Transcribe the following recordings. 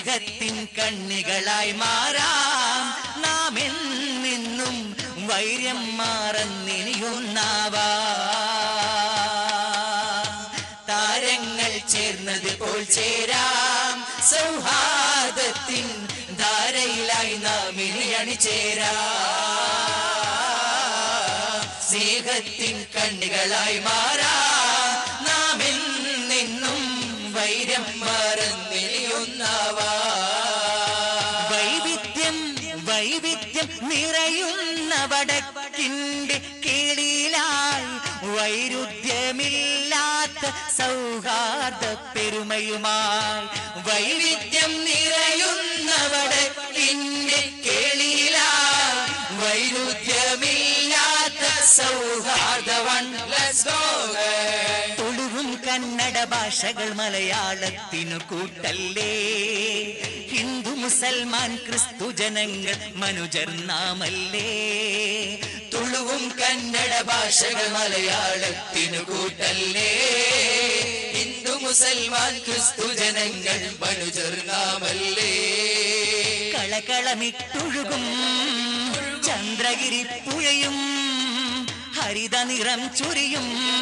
സ്നേഹത്തിൻ കണ്ണികളായി മാറാം നാം എന്നെന്നും വൈര്യം മാറന്നിനിയൊന്നാവാ താരങ്ങൾ ചേർന്നത് പോൽ ചേരാം സൗഹാർദ്ദത്തിൻ ധാരയിലായി നാം ഇനി അണിചേരാം സ്നേഹത്തിൻ കണ്ണികളായി മാറാം നാം എന്നെന്നും വൈര്യം മറന്നിരിയുന്നവാ വൈവിധ്യം വൈവിധ്യം നിറയുന്ന വടക്കിന്റെ കീഴിലായി വൈരുദ്ധ്യമില്ലാത്ത സൗഹാർദ്ദ പെരുമയുമായി വൈവിധ്യം നിറയുന്ന വടക്കിന്റെ കേളിയിലായി വൈരുദ്ധ്യമില്ലാത്ത സൗഹാർദ്ദവൺ തുളുവും കന്നഡ ഭാഷകൾ മലയാളത്തിനു കൂട്ടല്ലേ ഹിന്ദു മുസൽമാൻ ക്രിസ്തു ജനങ്ങൾ മനുജർ നാമല്ലേ തുളുവും കന്നഡ ഭാഷകൾ മലയാളത്തിനു കൂട്ടല്ലേ ഹിന്ദു മുസൽമാൻ ക്രിസ്തു ജനങ്ങൾ മനുജർ നാമല്ലേ കളകളമിട്ടൊഴുകും ചന്ദ്രഗിരി പുഴയും ഹരിത നിറം ചുരിയും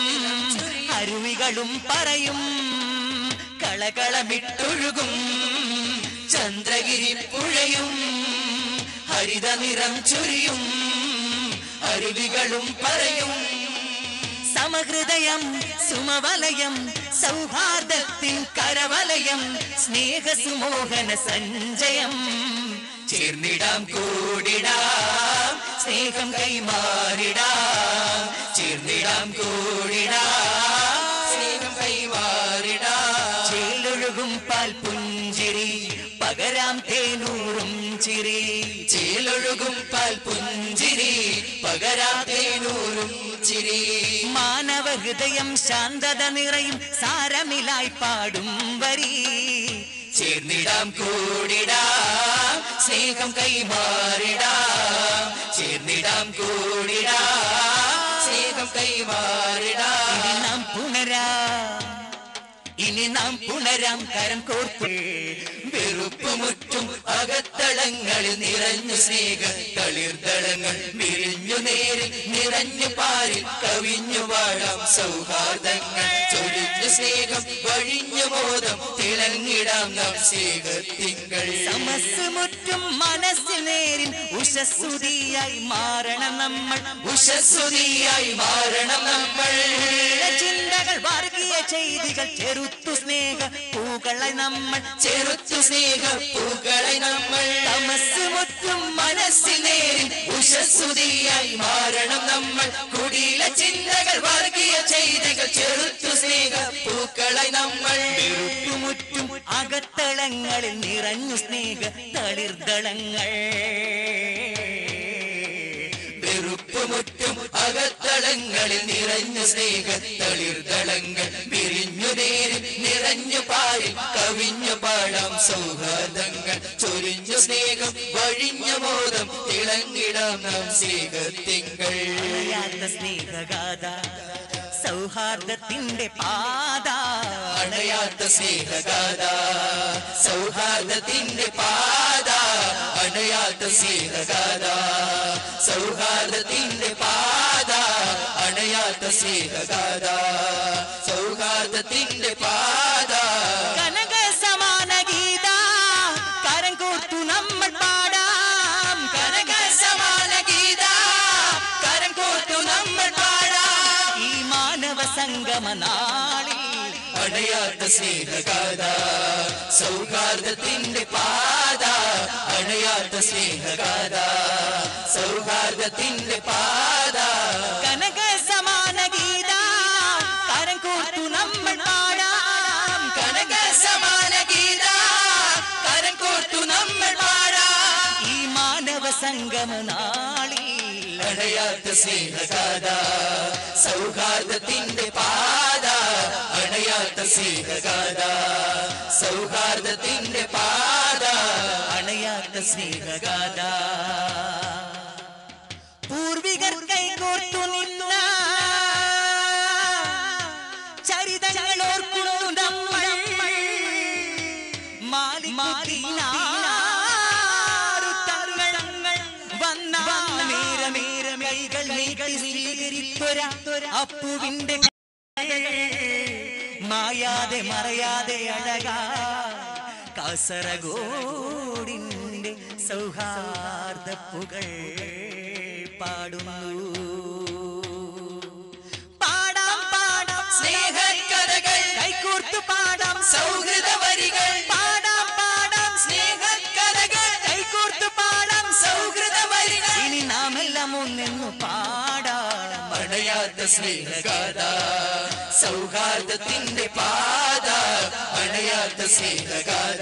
അരുവികളും പറയും കളകളമിട്ടൊഴുകും ചന്ദ്രഗിരി പുഴയും ഹരിത നിറം ചുരിയും അരുവികളും പറയും സമഹൃദയം സുമവലയം സൗഹാർദ്ദത്തിൻ കരവലയം സ്നേഹസുമോഹന സഞ്ചയം ചേർന്നിടാം കൂടിടാം സ്നേഹം കൈമാറിടാം ചേർന്നിടാം കൂടിടാം സ്നേഹം കൈമാറിടാം ചേലൊഴുകും പാൽ പുഞ്ചിരി പകരാം തേനൂറും ചിരി ചേലൊഴുകും പാൽ പുഞ്ചിരി പകരാം തേനൂറും ചിരി മാനവ ഹൃദയം ശാന്തത നിറയും സാരമിലായി പാടും വരി ചേർന്നിടാം കൂടിടാം സ്നേഹം കൈമാറിടാം ചേർന്നിടാം കൂടിടാം സ്നേഹം കൈമാറിടാം ഇനി നാം പുണരാം ഇനി നാം പുണരാം കരം കോർത്ത് വെറുപ്പുമുറ്റും അകത്തളങ്ങളിൽ നിറഞ്ഞു സ്നേഹ തളിർത്തളങ്ങൾ വിരിഞ്ഞു നേരിൽ നിറഞ്ഞു പാരിൽ കവിഞ്ഞു വാഴാം സൗഹാർദ്ദങ്ങൾ ചൊരിഞ്ഞു സ്നേഹം വഴിഞ്ഞു ബോധം തിളങ്ങിടാം നാം സ്നേഹത്തിങ്കൾ സമസ്സുമുറ്റും മനസ്സിൽ നേരിൽ ഉഷസ്സുതിയായി മാറണം നമ്മൾ ഉഷസ്സുതിയായി മാറണം നമ്മൾ ചിന്തകൾ വർഗീയ ചെയ്തികൾ ചെറുത്തു സ്നേഹ പൂക്കളെ നമ്മൾ ചെറുത്തു സ്നേഹ പൂക്കളെ നമ്മൾ തമസ് മുറ്റും മനസ്സിൽ നേരിൽ ഉഷസ്സുതിയായി മാറണം നമ്മൾ കുടില ചിന്തകൾ വർഗീയ ചെയ്തികൾ ചെറുത്തു സ്നേഹ പൂക്കളെ നമ്മൾ മുറ്റും അകത്തളങ്ങളിൽ നിറഞ്ഞു സ്നേഹ തളിർദളങ്ങൾ വെറുപ്പുമുറ്റും അകത്തളങ്ങളിൽ നിറഞ്ഞ സ്നേഹ തളിർതളങ്ങൾ വിരിഞ്ഞു നേരിൽ നിറഞ്ഞു പാരിൽ കവിഞ്ഞു പാടാം സൗഹാർദ്ദങ്ങൾ ചൊരിഞ്ഞു സ്നേഹം വഴിഞ്ഞ മോദം തിളങ്ങിടാം നാം സ്നേഹത്തിങ്കൾ സ്നേഹഗാഥ സൗഹാർദ്ദത്തിന്റെ പാത അണയാത്ത സ്നേഹഗാഥ സൗഹാർദ്ദത്തിന്റെ പാത അണയാത്ത സ്നേഹഗാഥ സൗഹാർദ്ദത്തിന്റെ പാത അണയാത്ത സ്നേഹഗാഥ സൗഹാർദ്ദത്തിന്റെ പാത കനക സമാന ഗീത കരം കോർത്തു നമ്മൾ പാടാം കനക സമാന ഗീത കരം കോർത്തു നമ്മൾ പാടാം ഈ മാനവ സംഗമ നാളിൽ അണയാത്ത സ്നേഹഗാഥ സൗഹാർദ്ദത്തിന്റെ പാത അണയാത്ത സ്നേഹഗാഥ സൗഹാർദ്ദത്തിന്റെ പാത കനക സമാന ഗീത കരം കോർത്തു നമ്മൾ പാടാം കനക സമാന ഗീത കരം കോർത്തു നമ്മൾ പാടാം ഈ മാനവ സംഗമ നാളിൽ അണയാത്ത സ്നേഹഗാഥ സൗഹാർദ്ദത്തിന്റെ പാത അണയാത്ത സ്നേഹഗാഥ സൗഹാർദ്ദത്തിന്റെ പാത അണയാത്ത സ്നേഹഗാഥ പൂർവികർ കൈകോർത്തു നിന്ന ചരിതങ്ങൾ ഓർക്കുന്നു നമ്മൾ മാലിക്കുട്ടി ദീനാറുത്തങ്ങൾ വന്ന നേരമേര കൈകൾ നീട്ടി സ്വീകരിത്തൊര അപ്പുവിന്റെ മായാതെ മറയാതെ അഴകാ കാസർഗോഡിന്റെ സൗഹാർദ്ദപ്പുകൾ പാടുന്നു പാടാം പാടാം സ്നേഹക്കഥകൾ കൈകോർത്തു പാടാം സൗഹൃദ വരികൾ പാടാം പാടാം സ്നേഹക്കഥകൾ കൈകോർത്തു പാടാം സൗഹൃദ വരികൾ ഇനി നാം എല്ലാം ഒന്നെന്നു പാടാം അണയാത്ത സ്നേഹഗാഥ സൗഹാർദ്ദത്തിന്റെ പാത അണയാത്ത സ്നേഹഗാഥ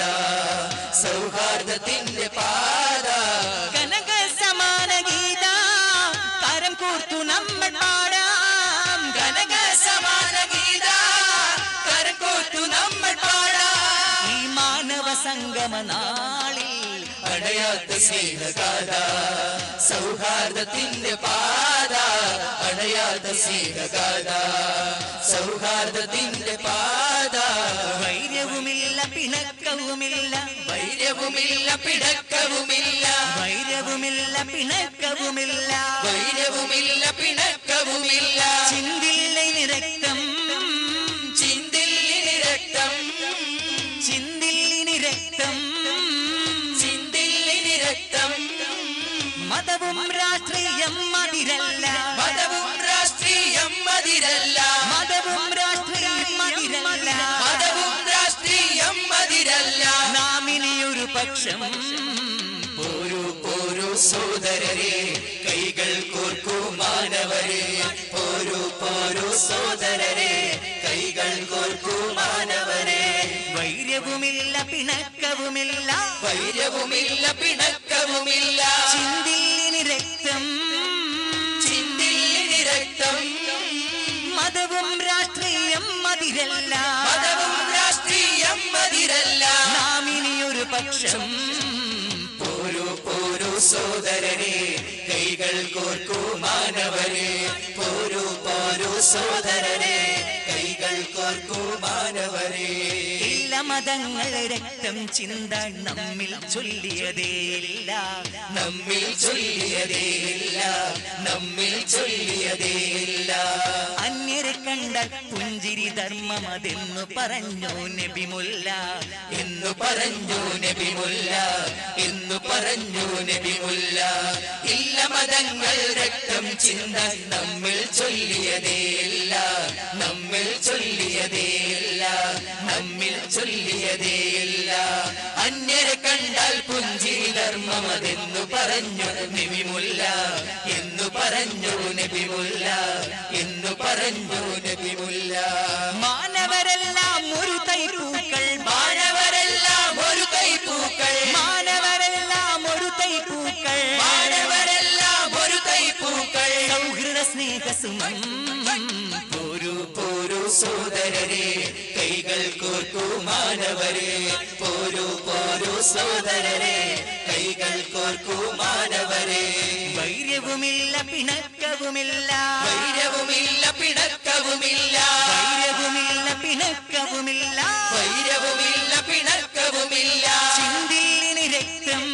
സൗഹാർദ്ദത്തിന്റെ പാത കനക സമാന ഗീത കരം കോർത്തു നമ്മൾ പാടാം കനക സമാന ഗീത കരക്കോത്തു നമ്മൾ പാടാം ഈ മാനവ സംഗമ നാളിൽ അണയാത്ത സ്നേഹഗാഥ സൗഹാർദ്ദത്തിന്റെ പാത അണയാത്ത സ്നേഹഗാഥ സൗഹാർദ്ദത്തിന്റെ പാത വൈര്യവുമില്ല പിണക്കവുമില്ല വൈര്യവുമില്ല പിണക്കവുമില്ല വൈര്യവുമില്ല പിണക്കവുമില്ല വൈര്യവുമില്ല പിണക്കവുമില്ല ചിന്തില്ല രക്തം ചിന്തില്ലിനി രക്തം ചിന്തില്ലിനി രക്തം ചിന്തില്ലിനി രക്തം മതവും രാഷ്ട്രീയം മതിരല്ല മതവും രാഷ്ട്രീയം മതിരല്ല മതവും രാഷ്ട്രീയം മതിരല്ല മതവും രാഷ്ട്രീയം മതിരല്ല നാം ഇനിയൊരു പക്ഷം പോരൂ പോരൂ സോദരരെ കൈകൾ കോർക്കൂ മാനവരെ പോരൂ പോരൂ സോദരരെ കൈകൾ കോർക്കൂ മാനവരെ വൈര്യവുമില്ല പിണക്കവുമില്ല വൈര്യവുമില്ല പിണക്കവുമില്ല ചിന്തില്ലിനി രക്തം ചിന്തില്ലിനി രക്തം മതവും രാഷ്ട്രീയം മതിരല്ല മതവും രാഷ്ട്രീയം മതിരല്ല നാം ഇനിയൊരു പക്ഷം പോരൂ പോരൂ സോദരരെ കൈകൾ കോർക്കൂ മാനവരെ പോരൂ പോരൂ സോദരരെ കൈകൾ കോർക്കൂ മാനവരെ ഇല്ല മതങ്ങൾ രക്തം ചിന്ത നമ്മിൽ ചൊല്ലിയതേയില്ല നമ്മിൽ ചൊല്ലിയതേയില്ല നമ്മിൽ ചൊല്ലിയതേയില്ല അന്യരെ കണ്ടാൽ പുഞ്ചിരി ധർമ്മമതെന്നു പറഞ്ഞു നബിമുല്ല എന്നു പറഞ്ഞു നബിമുല്ല എന്നു പറഞ്ഞു നബിമുല്ല ഇല്ല മതങ്ങൾ രക്തം ചിന്ത നമ്മിൽ ചൊല്ലിയതേയില്ല നമ്മിൽ ചൊല്ലിയതേയില്ല നമ്മിൽ ചൊല്ലിയതേയില്ല അന്യരെ കണ്ടാൽ പുഞ്ചിരി ധർമ്മമതെന്നു പറഞ്ഞു നബിമുല്ല എന്നു പറഞ്ഞു നബിമുല്ല എന്നു പറഞ്ഞു നബിമുല്ല മാനവരെല്ലാം ഒരു തൈപ്പൂക്കൾ മാനവരെല്ലാം ഒരു കൈപ്പൂക്കൾ മാനവരെല്ലാം ഒരു തൈപ്പൂക്കൾ മാനവരെല്ലാം ഒരു കൈപ്പൂക്കൾ സൗഹൃദ സ്നേഹസുമം പോരൂ പോരൂ സോദരരെ കൈകൾ കോർക്കൂ മാനവരെ പോരൂ പോരൂ സോദരരെ കൈകൾ കോർക്കൂ മാനവരെ വൈര്യവുമില്ല പിണക്കവുമില്ല വൈരവുമില്ല പിണക്കവുമില്ല വൈര്യവുമില്ല പിണക്കവുമില്ല വൈരവുമില്ല പിണക്കവുമില്ല ചിന്തില്ലിനി രക്തം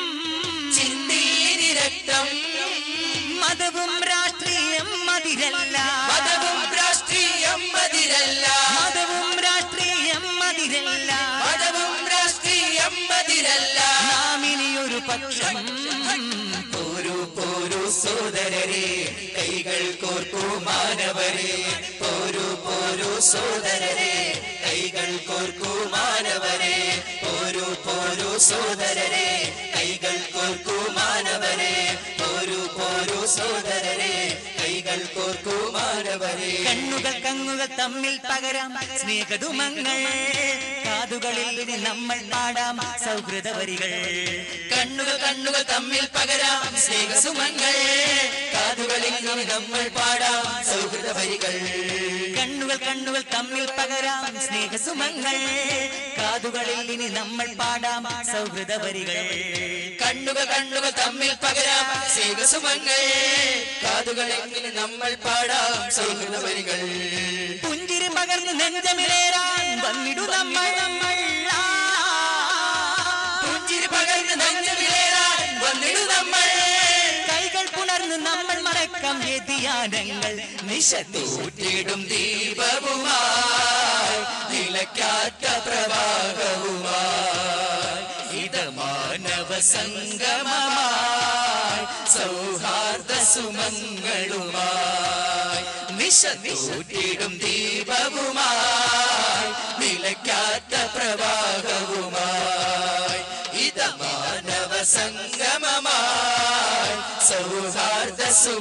ചിന്തിയിനി രക്തം മതവും രാഷ്ട്രീയം മതിരല്ല മതവും രാഷ്ട്രീയം മതിരല്ല മതവും രാഷ്ട്രീയം മതിരല്ല മതവും രാഷ്ട്രീയം മതിരല്ല നാം ഇനിയൊരു പക്ഷം പോരൂ പോരൂ സോദരരെ കൈകൾ കോർക്കൂ മാനവരെ പോരൂ പോരൂ സോദരരെ കൈകൾ കോർക്കൂ മാനവരെ പോരൂ പോരൂ സോദരരെ കൈകൾ കോർക്കൂ മാനവരെ പോരൂ പോരൂ സോദരരെ കൈകൾ കോർക്കൂ മാനവരെ കണ്ണുകൾ കങ്ങുകൾ തമ്മിൽ പകരാം സ്നേഹതുമങ്ങൾ കാതുകളിൽ ഇനി നമ്മൾ പാടാം സൗഹൃദ വരികൾ കണ്ണുകൾ കണ്ണുകൾ തമ്മിൽ പകരാം സ്നേഹസുമങ്ങൾ കാതുകളിൽ ഇനി നമ്മൾ പാടാം സൗഹൃദ വരികൾ കണ്ണുകൾ കണ്ണുകൾ തമ്മിൽ പകരാം സ്നേഹസുമങ്ങൾ കാതുകളിൽ ഇനി നമ്മൾ പാടാം സൗഹൃദ വരികൾ കണ്ണുകൾ കണ്ണുകൾ തമ്മിൽ പകരാം സ്നേഹസുമങ്ങൾ കാതുകളിൽ ഇനി നമ്മൾ പാടാം സൗഹൃദ വരികൾ പുഞ്ചിരി പകർന്ന് നെഞ്ചമിലേറാൻ വന്നിടു നമ്മൾ നമ്മൾ ആ. വന്നിടു നമ്മൾ കൈകൾ പുണർന്ന് നമ്മൾ മറക്കാം വ്യതിയാനങ്ങൾ നിശത്തൂറ്റിടും ദീപവുമായി നിലയ്ക്കാത്ത പ്രവാഹവുമായി ഇത് മാനവ സംഗമമായി സൗഹാർദ്ദ സുമങ്ങളുമായി നിശത്തൂറ്റിടും ദീപവുമായി നിലയ്ക്കാത്ത പ്രവാഹവുമായി ഇത് മാനവ സംഗമമായി സൗഹാർദ്ദ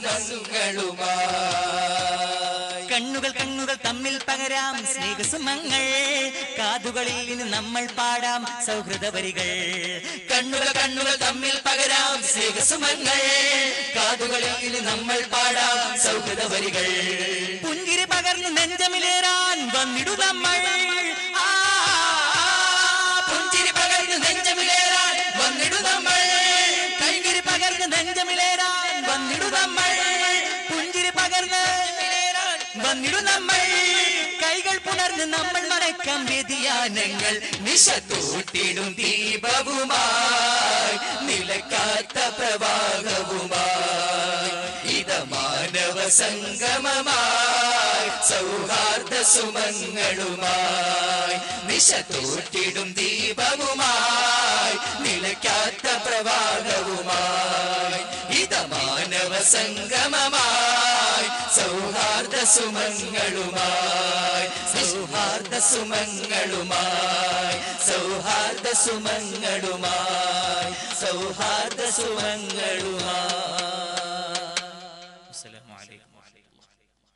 സുമങ്ങളുമായി കണ്ണുകൾ കണ്ണുകൾ തമ്മിൽ പകരാം സ്നേഹസുമങ്ങൾ കാതുകളിൽ നിന്ന് നമ്മൾ പാടാം സൗഹൃദ വരികൾ കണ്ണുകൾ കണ്ണുകൾ തമ്മിൽ പകരാം സ്നേഹസുമങ്ങൾ കാതുകളിൽ ഇനി നമ്മൾ പാടാം സൗഹൃദ വരികൾ പുഞ്ചിരി പകർന്ന് നെഞ്ചമിലേറാൻ വന്നിടു നമ്മൾ ആ, പുഞ്ചിരി പകർന്ന് നെഞ്ചമിലേറാൻ വന്നിടു നമ്മൾ കൈകിരി പകർന്ന് നെഞ്ചമിലേറാൻ വന്നിടു നമ്മൾ പുഞ്ചിരി പകർന്ന് വന്നിടു നമ്മൾ കൈകൾ പുണർന്ന് നമ്മൾ മറക്കാം വ്യതിയാനങ്ങൾ നിശത്തൂട്ടിടും ദീപവുമായി നിലക്കാത്ത പ്രവാഹവുമായി ഇത് മാനവ സംഗമമായി സൗഹാർദ്ദ സുമങ്ങളുമായി നിശത്തൂട്ടിടും ദീപവുമായി നിലക്കാത്ത പ്രവാഹവുമായി ഇത് മാനവ സംഗമമായി സൗഹാർദ്ദ സുമങ്ങളുമായി സൗഹാർദ്ദ സുമങ്ങളുമായി സൗഹാർദ്ദ സുമങ്ങളുമായി സൗഹാർദ്ദ സുമങ്ങളുമായി അസ്സലാമു അലൈക്കും വറഹ്മത്തുള്ളാഹി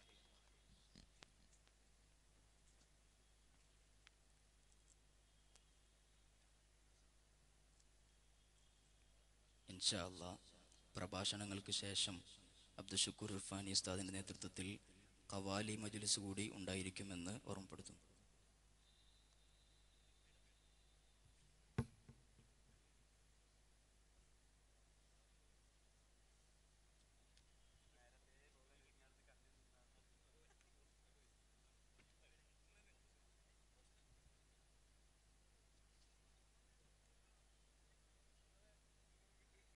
ഇൻഷാ അല്ലാ പ്രഭാഷണങ്ങൾക്ക് ശേഷം അബ്ദുഷക്കൂർ ഇർഫാനി ഉസ്താദിന്റെ നേതൃത്വത്തിൽ കവാലി മജ്ലിസ് കൂടി ഉണ്ടായിരിക്കുമെന്ന് ഓർമ്മപ്പെടുത്തുന്നു